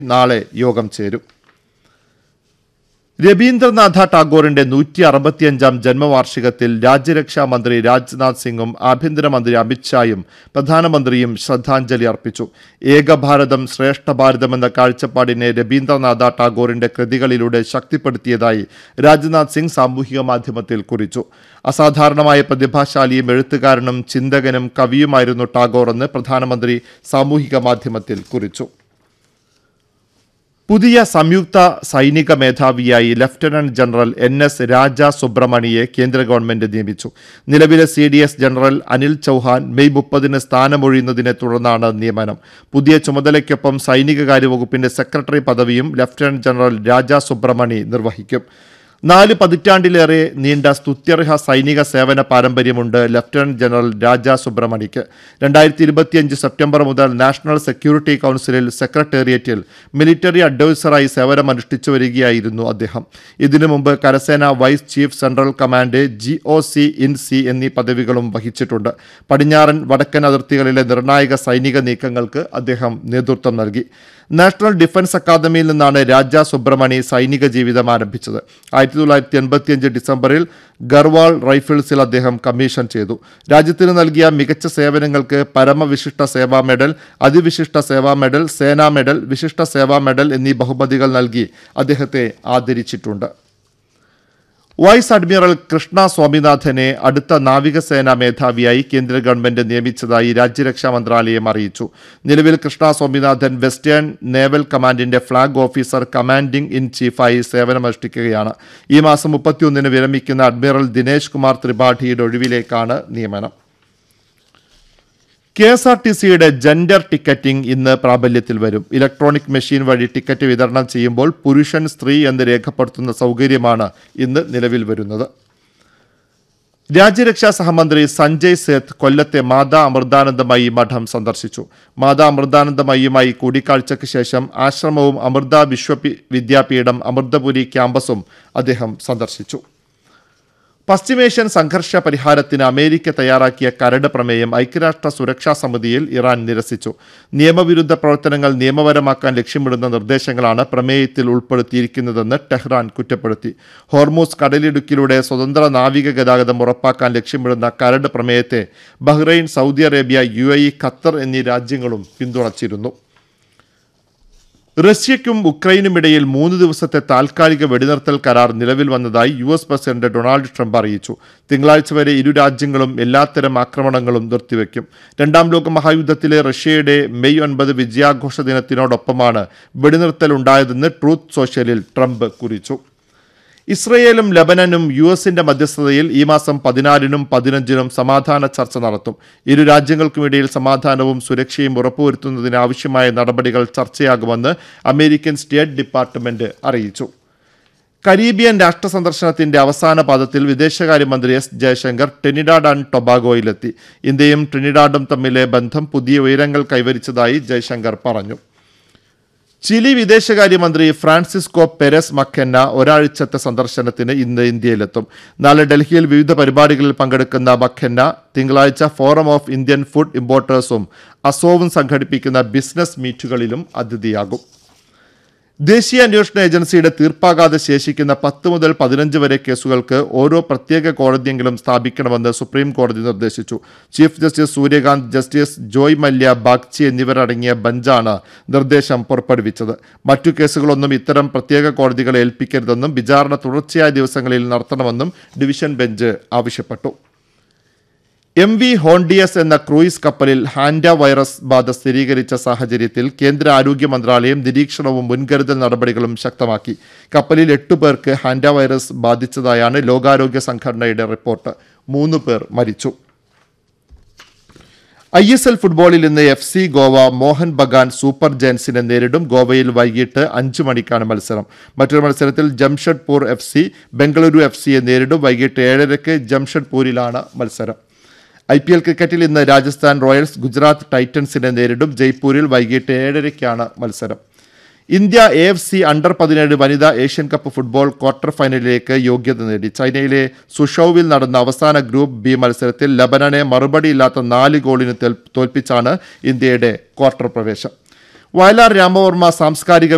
നാളെ യോഗം ചേരും രവീന്ദ്രനാഥ ടാഗോറിന്റെ നൂറ്റി അറുപത്തിയഞ്ചാം ജന്മവാർഷികത്തിൽ രാജ്യരക്ഷാ മന്ത്രി രാജ്നാഥ് സിംഗും ആഭ്യന്തരമന്ത്രി അമിത്ഷായും പ്രധാനമന്ത്രിയും ശ്രദ്ധാഞ്ജലി അർപ്പിച്ചു ഏകഭാരതം ശ്രേഷ്ഠ ഭാരതം എന്ന കാഴ്ചപ്പാടിനെ രവീന്ദ്രനാഥ ടാഗോറിന്റെ കൃതികളിലൂടെ ശക്തിപ്പെടുത്തിയതായി രാജ്നാഥ് സിംഗ് സാമൂഹിക മാധ്യമത്തിൽ കുറിച്ചു അസാധാരണമായ പ്രതിഭാശാലിയും എഴുത്തുകാരനും ചിന്തകനും കവിയുമായിരുന്നു ടാഗോർ എന്ന് പ്രധാനമന്ത്രി സാമൂഹിക മാധ്യമത്തിൽ കുറിച്ചു പുതിയ സംയുക്ത സൈനിക മേധാവിയായി lieutenant general N S Raja സുബ്രഹ്മണിയെ കേന്ദ്ര ഗവൺമെന്റ് നിയമിച്ചു നിലവിലെ C D S general Anil Chauhan May മുപ്പതിന് സ്ഥാനമൊഴിയുന്നതിനെ തുടർന്നാണ് നിയമനം പുതിയ ചുമതലയ്ക്കൊപ്പം സൈനികകാര്യ വകുപ്പിന്റെ സെക്രട്ടറി പദവിയും ലഫ്റ്റനന്റ് ജനറൽ രാജ സുബ്രഹ്മണി നിർവഹിക്കും നാല് പതിറ്റാണ്ടിലേറെ നീണ്ട സ്തുത്യർഹ സൈനിക സേവന പാരമ്പര്യമുണ്ട് ലഫ്റ്റനന്റ് ജനറൽ രാജ സുബ്രഹ്മണിക്ക് രണ്ടായിരത്തി ഇരുപത്തിയഞ്ച് സെപ്റ്റംബർ മുതൽ നാഷണൽ സെക്യൂരിറ്റി കൗൺസിലിൽ സെക്രട്ടേറിയറ്റിൽ മിലിറ്ററി അഡ്വൈസറായി സേവനമനുഷ്ഠിച്ചു വരികയായിരുന്നു അദ്ദേഹം ഇതിനു മുമ്പ് കരസേന vice chief central command G O C in C എന്നീ പദവികളും വഹിച്ചിട്ടുണ്ട് പടിഞ്ഞാറൻ വടക്കൻ അതിർത്തികളിലെ നിർണായക സൈനിക നീക്കങ്ങൾക്ക് അദ്ദേഹം നേതൃത്വം നൽകി നാഷണൽ ഡിഫൻസ് അക്കാദമിയിൽ നിന്നാണ് രാജ സുബ്രഹ്മണി സൈനിക ജീവിതം ആരംഭിച്ചത് ആയിരത്തി തൊള്ളായിരത്തി എൺപത്തിയഞ്ച് ഡിസംബറിൽ ഗർവാൾ റൈഫിൾസിൽ അദ്ദേഹം കമ്മീഷൻ ചെയ്തു രാജ്യത്തിന് നൽകിയ മികച്ച സേവനങ്ങൾക്ക് Param Vishisht Seva medal Ati Vishisht Seva medal Sena medal Vishisht Seva medal എന്നീ ബഹുമതികൾ നൽകി അദ്ദേഹത്തെ ആദരിച്ചിട്ടുണ്ട് വൈസ് അഡ്മിറൽ കൃഷ്ണ സ്വാമിനാഥനെ അടുത്ത നാവികസേനാ മേധാവിയായി കേന്ദ്ര ഗവൺമെന്റ് നിയമിച്ചതായി രാജ്യരക്ഷാ മന്ത്രാലയം അറിയിച്ചു നിലവിൽ കൃഷ്ണ സ്വാമിനാഥൻ വെസ്റ്റേൺ നേവൽ കമാൻഡിന്റെ ഫ്ളാഗ് ഓഫീസർ കമാൻഡിംഗ് ഇൻ ചീഫായി സേവനമനുഷ്ഠിക്കുകയാണ് ഈ മാസം മുപ്പത്തിയൊന്നിന് വിരമിക്കുന്ന അഡ്മിറൽ ദിനേശ് കുമാർ ത്രിപാഠിയുടെ ഒഴിവിലേക്കാണ് നിയമനം കെ എസ് ആർ ടി സിയുടെ ജെൻഡർ ടിക്കറ്റിംഗ് ഇന്ന് പ്രാബല്യത്തിൽ വരും ഇലക്ട്രോണിക് മെഷീൻ വഴി ടിക്കറ്റ് വിതരണം ചെയ്യുമ്പോൾ പുരുഷൻ സ്ത്രീ എന്ന് രേഖപ്പെടുത്തുന്ന സൗകര്യമാണ് ഇന്ന് നിലവിൽ വരുന്നത് രാജ്യരക്ഷാ സഹമന്ത്രി സഞ്ജയ് സേത്ത് കൊല്ലത്തെ മാതാ അമൃതാനന്ദമയി മഠം സന്ദർശിച്ചു മാതാ അമൃതാനന്ദമയിയുമായി കൂടിക്കാഴ്ചയ്ക്ക് ശേഷം ആശ്രമവും അമൃത വിശ്വ വിദ്യാപീഠം അമൃതപുരി ക്യാമ്പസും അദ്ദേഹം സന്ദർശിച്ചു പശ്ചിമേഷ്യൻ സംഘർഷ പരിഹാരത്തിന് അമേരിക്ക തയ്യാറാക്കിയ കരട് പ്രമേയം ഐക്യരാഷ്ട്ര സുരക്ഷാ സമിതിയിൽ ഇറാൻ നിരസിച്ചു നിയമവിരുദ്ധ പ്രവർത്തനങ്ങൾ നിയമപരമാക്കാൻ ലക്ഷ്യമിടുന്ന നിർദ്ദേശങ്ങളാണ് പ്രമേയത്തിൽ ഉൾപ്പെടുത്തിയിരിക്കുന്നതെന്ന് ടെഹ്റാൻ കുറ്റപ്പെടുത്തി ഹോർമൂസ് കടലിടുക്കിലൂടെ സ്വതന്ത്ര നാവിക ഗതാഗതം ഉറപ്പാക്കാൻ ലക്ഷ്യമിടുന്ന കരട് പ്രമേയത്തെ Bahrain Saudi Arabia U Qatar എന്നീ രാജ്യങ്ങളും പിന്തുണച്ചിരുന്നു റഷ്യയ്ക്കും ഉക്രൈനുമിടയിൽ മൂന്ന് ദിവസത്തെ താൽക്കാലിക വെടിനിർത്തൽ കരാർ നിലവിൽ വന്നതായി U S president Donald Trump അറിയിച്ചു തിങ്കളാഴ്ച വരെ ഇരു രാജ്യങ്ങളും എല്ലാത്തരം ആക്രമണങ്ങളും നിർത്തിവെക്കും രണ്ടാം ലോക മഹായുദ്ധത്തിലെ റഷ്യയുടെ മെയ് ഒൻപത് വിജയാഘോഷ ദിനത്തിനോടൊപ്പമാണ് വെടിനിർത്തൽ ഉണ്ടായതെന്ന് ട്രൂത്ത് സോഷ്യലിൽ ട്രംപ് കുറിച്ചു ഇസ്രയേലും ലബനനും യു എസിന്റെ മധ്യസ്ഥതയിൽ ഈ മാസം പതിനാലിനും പതിനഞ്ചിനും സമാധാന ചർച്ച നടത്തും ഇരു രാജ്യങ്ങൾക്കുമിടയിൽ സമാധാനവും സുരക്ഷയും ഉറപ്പുവരുത്തുന്നതിന് ആവശ്യമായ നടപടികൾ ചർച്ചയാകുമെന്ന് അമേരിക്കൻ സ്റ്റേറ്റ് ഡിപ്പാർട്ട്മെന്റ് അറിയിച്ചു കരീബിയൻ രാഷ്ട്ര സന്ദർശനത്തിന്റെ അവസാന പാദത്തിൽ വിദേശകാര്യമന്ത്രി എസ് ജയശങ്കർ ട്രിനിഡാഡ് ആൻഡ് ടൊബാഗോയിലെത്തി ഇന്ത്യയും ട്രിനിഡാഡും തമ്മിലെ ബന്ധം പുതിയ ഉയരങ്ങൾ കൈവരിച്ചതായി ജയശങ്കർ പറഞ്ഞു ചിലി വിദേശകാര്യമന്ത്രി ഫ്രാൻസിസ്കോ പെരസ് മക്കെന്ന ഒരാഴ്ചത്തെ സന്ദർശനത്തിന് ഇന്ന് ഇന്ത്യയിലെത്തും നാളെ ഡൽഹിയിൽ വിവിധ പരിപാടികളിൽ പങ്കെടുക്കുന്ന മക്കെന്ന തിങ്കളാഴ്ച ഫോറം ഓഫ് ഇന്ത്യൻ ഫുഡ് ഇമ്പോർട്ടേഴ്സും അസോവും സംഘടിപ്പിക്കുന്ന ബിസിനസ് മീറ്റുകളിലും അതിഥിയാകും ദേശീയ അന്വേഷണ ഏജൻസിയുടെ തീർപ്പാകാതെ ശേഷിക്കുന്ന പത്ത് മുതൽ പതിനഞ്ച് വരെ കേസുകൾക്ക് ഓരോ പ്രത്യേക കോടതിയെങ്കിലും സ്ഥാപിക്കണമെന്ന് സുപ്രീം കോടതി നിർദ്ദേശിച്ചു chief justice Surya Kant justice Joymalya Bagchi എന്നിവരടങ്ങിയ ബെഞ്ചാണ് നിർദ്ദേശം പുറപ്പെടുവിച്ചത് മറ്റു കേസുകളൊന്നും ഇത്തരം പ്രത്യേക കോടതികളെ ഏൽപ്പിക്കരുതെന്നും വിചാരണ തുടർച്ചയായ ദിവസങ്ങളിൽ നടത്തണമെന്നും ഡിവിഷൻ ബെഞ്ച് ആവശ്യപ്പെട്ടു എം വി ഹോണ്ടിയസ് എന്ന ക്രൂയിസ് കപ്പലിൽ ഹാൻഡ വൈറസ് ബാധ സ്ഥിരീകരിച്ച സാഹചര്യത്തിൽ കേന്ദ്ര ആരോഗ്യ മന്ത്രാലയം നിരീക്ഷണവും മുൻകരുതൽ നടപടികളും ശക്തമാക്കി കപ്പലിൽ എട്ടു പേർക്ക് ഹാൻഡ വൈറസ് ബാധിച്ചതായാണ് ലോകാരോഗ്യ സംഘടനയുടെ റിപ്പോർട്ട് മൂന്ന് പേർ മരിച്ചു ഐ എസ് എൽ ഫുട്ബോളിൽ ഇന്ന് F C Goa Mohun Bagan super ജയൻസിനെ നേരിടും ഗോവയിൽ വൈകിട്ട് അഞ്ചു മണിക്കാണ് മത്സരം മറ്റൊരു മത്സരത്തിൽ Jamshedpur F C Bengaluru F സിയെ നേരിടും വൈകിട്ട് ഏഴരയ്ക്ക് ജംഷഡ്പൂരിലാണ് മത്സരം ഐ പി എൽ ക്രിക്കറ്റിൽ ഇന്ന് രാജസ്ഥാൻ റോയൽസ് ഗുജറാത്ത് ടൈറ്റൻസിനെ നേരിടും ജയ്പൂരിൽ വൈകിട്ട് ഏഴരയ്ക്കാണ് മത്സരം India A F C under പതിനേഴ് വനിതാ ഏഷ്യൻ കപ്പ് ഫുട്ബോൾ ക്വാർട്ടർ ഫൈനലിലേക്ക് യോഗ്യത നേടി ചൈനയിലെ സുഷൌവിൽ നടന്ന അവസാന ഗ്രൂപ്പ് ബി മത്സരത്തിൽ ലബനനെ മറുപടിയില്ലാത്ത നാല് ഗോളിന് തോൽ- തോൽപ്പിച്ചാണ് ഇന്ത്യയുടെ ക്വാർട്ടർ പ്രവേശം വയലാർ രാമവർമ്മ സാംസ്കാരിക